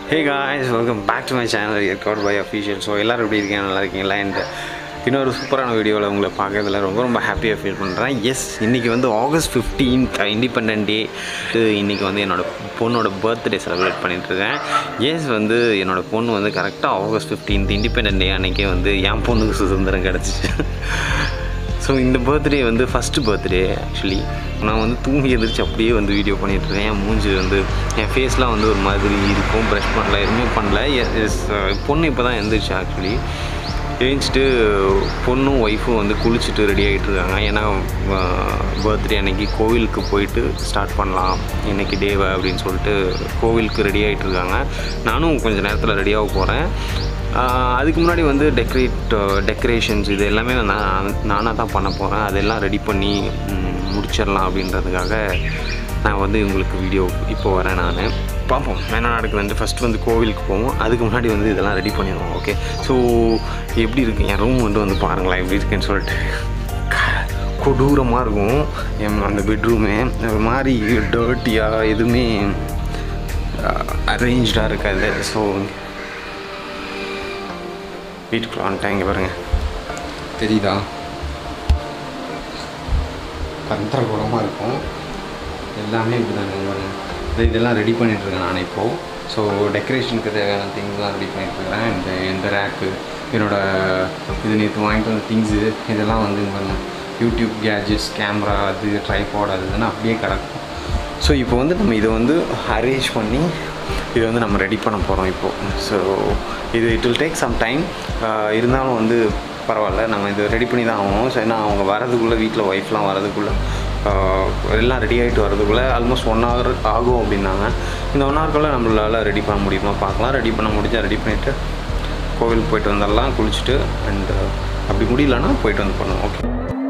Hey guys welcome back to my channel record by official so எல்லோரும் எப்படி இருக்கீங்க நல்லா இருக்கீங்களா அண்ட் இன்னொரு சூப்பரான வீடியோவில் உங்களை பார்க்கறதுல ரொம்ப ரொம்ப ஹாப்பியாக ஃபீல் பண்ணுறேன் எஸ் இன்றைக்கி வந்து ஆகஸ்ட் ஃபிஃப்டீன்த் இண்டிபெண்ட் டே இன்றைக்கி வந்து என்னோட பொண்ணோட பர்த்டே செலிப்ரேட் பண்ணிகிட்ருக்கேன் எஸ் வந்து என்னோட பொண்ணு வந்து கரெக்டாக ஆகஸ்ட் ஃபிஃப்டீன்த் இண்டிபெண்ட் டே அன்றைக்கே வந்து என் பொண்ணுக்கு சுதந்திரம் கிடச்சிச்சு ஸோ இந்த பர்த்டே வந்து ஃபஸ்ட்டு பர்த்டே ஆக்சுவலி நான் வந்து தூங்கி எந்திரிச்சு அப்படியே வந்து வீடியோ பண்ணிட்டுருக்கேன் என் மூஞ்சி வந்து என் ஃபேஸ்லாம் வந்து ஒரு மாதிரி இருக்கும் ப்ரஷ் பண்ணல எதுவுமே பண்ணல எ- எஸ், பொண்ணு இப்போ தான் எழுந்திரிச்சு ஆக்சுவலி எழுந்திரிச்சிட்டு பொண்ணும் ஒய்ஃபும் வந்து குளிச்சுட்டு ரெடி ஆகிட்டு இருக்காங்க ஏன்னா பர்த்டே அன்னைக்கு கோவிலுக்கு போயிட்டு ஸ்டார்ட் பண்ணலாம் இன்னைக்கு டேவை அப்படின்னு சொல்லிட்டு கோவிலுக்கு ரெடி ஆகிட்டு இருக்காங்க நானும் கொஞ்சம் நேரத்தில் ரெடியாக போகிறேன் ஆஹ் அதுக்கு முன்னாடி வந்து டெக்கரேட் டெக்கரேஷன்ஸ் இது எல்லாமே நான் நானாக தான் பண்ண போகிறேன் அதெல்லாம் ரெடி பண்ணி ம், முடிச்சிடலாம் அப்படின்றதுக்காக நான் வந்து உங்களுக்கு வீடியோ இப்போ வரேன் நான் பார்ப்போம் என்ன நடக்குதுன்ட்டு ஃபஸ்ட்டு வந்து கோவிலுக்கு போவோம் அதுக்கு முன்னாடி வந்து இதெல்லாம் ரெடி பண்ணிடுவோம் ஓகே ஸோ எப்படி இருக்கு என் ரூம் வந்து வந்து பாருங்களேன் எப்படி இருக்குன்னு சொல்லிட்டு கொடூரமாக இருக்கும் என் அந்த பெட்ரூமே ஒரு மாதிரி டர்ட்டியாக எதுவுமே அரேஞ்சாக இருக்காது ஸோ வீட்டுக்குள்ள வந்துட்டேன் இங்கே பாருங்க தெரியுதா கந்தரகுலமாக இருக்கும் எல்லாமே இப்படி தான் பாருங்க இது இதெல்லாம் ரெடி பண்ணிகிட்ருக்கேன் நான் இப்போது ஸோ டெக்கரேஷனுக்கு தேவையான திங்ஸ்லாம் ரெடி பண்ணிகிட்ருக்கிறேன் இந்த இந்த ரேக்கு என்னோட இது நேற்று வாங்கிட்டு வந்த திங்ஸு இதெல்லாம் வந்து இங்க பாருங்க யூடியூப் கேஜெட்ஸ் கேமரா அது ட்ரைபாட் அது இதுன்னு அப்படியே கிடக்கும் ஸோ இப்போ வந்து நம்ம இதை வந்து அரேஞ்ச் பண்ணி இதை வந்து நம்ம ரெடி பண்ண போகிறோம் இப்போது ஸோ இது it will take some time இருந்தாலும் வந்து பரவாயில்ல நம்ம இதை ரெடி பண்ணி தான் ஆகணும் ஸோ ஏன்னா அவங்க வரதுக்குள்ளே வீட்டில் ஒய்ஃப்லாம் வரதுக்குள்ளே எல்லாம் ரெடி ஆகிட்டு வரதுக்குள்ளே ஆல்மோஸ்ட் ஒன் ஹவர் ஆகும் அப்படின்னாங்க இந்த ஒன் ஹவருக்குள்ளே நம்மளால் ரெடி பண்ண முடியுமா பார்க்கலாம் ரெடி பண்ண முடிஞ்சால் ரெடி பண்ணிவிட்டு கோவிலுக்கு போயிட்டு வந்துடலாம் குளிச்சுட்டு அண்ட் அப்படி முடியலன்னா போயிட்டு வந்து பண்ணுவோம் ஓகே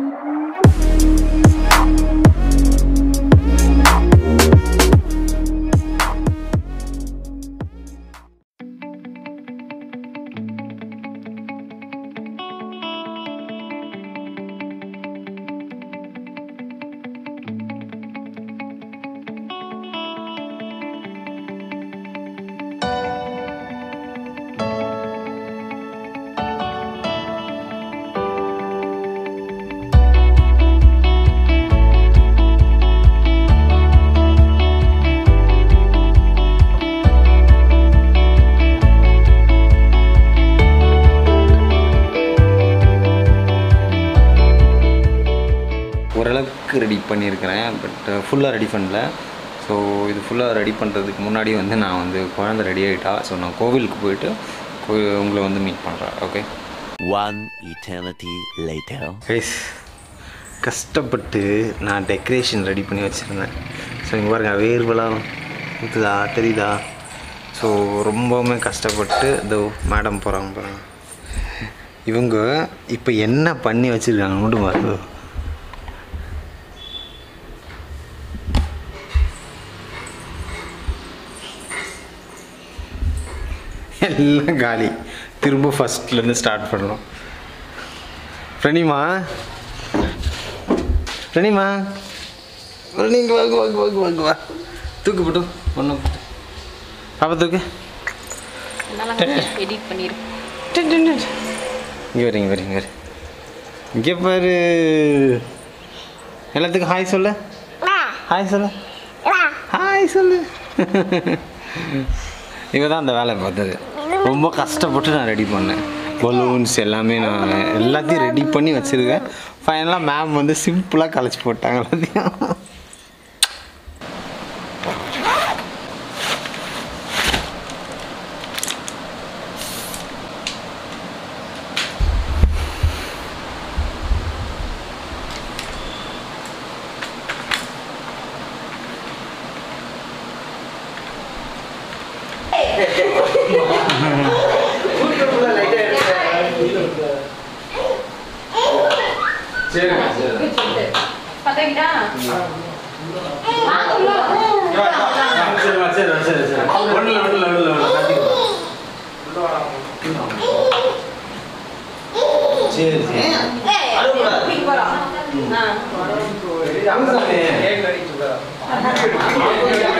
ஓரளவுக்கு ரெடி பண்ணியிருக்கிறேன் பட் ஃபுல்லாக ரெடி பண்ணல ஸோ இது ஃபுல்லாக ரெடி பண்ணுறதுக்கு முன்னாடி வந்து நான் வந்து குழந்தை ரெடி ஆகிட்டா ஸோ நான் கோவிலுக்கு போயிட்டு கோ- உங்களை வந்து மீட் பண்ணுறேன் okay One eternity later. Guys கஷ்டப்பட்டு நான் டெக்கரேஷன் ரெடி பண்ணி வச்சுருந்தேன் ஸோ இங்கே பாருங்க வேர்வெல்லாம் ஊற்றுதா தெரியுதா ஸோ ரொம்பவுமே கஷ்டப்பட்டு இதோ மேடம் போகிறாங்க பாருங்க இவங்க இப்போ என்ன பண்ணி வச்சுருக்காங்க மட்டும் பாருங்க எல்லாம் காலி திரும்ப ஃபஸ்ட்லேருந்து ஸ்டார்ட் பண்ணணும் பிரணிமா பிரணிமா நீங்கள் வாங்க வாங்க வாங்க வாங்க வா தூக்கு போட்டு ஒன்று பாப்பா தூக்கு எடிட் பண்ணியிருக்கேன் இங்கே வரீங்க வரீங்க வரு இங்கே பாரு எல்லாத்துக்கும் ஹாய் சொல்லு ஹாய் சொல்லு ஹாய் சொல்லு இவ தான் அந்த வேலை பார்த்தது ரொம்ப கஷ்டப்பட்டு நான் ரெடி பண்ணேன் பலூன்ஸ் எல்லாமே நான் எல்லாத்தையும் ரெடி பண்ணி வச்சுருக்கேன் ஃபைனலாக மேம் வந்து சிம்பிளாக கலைச்சி போட்டாங்க எல்லாத்தையும் பார்த்தீங்களா சரி சரி ஆ ராமசாமி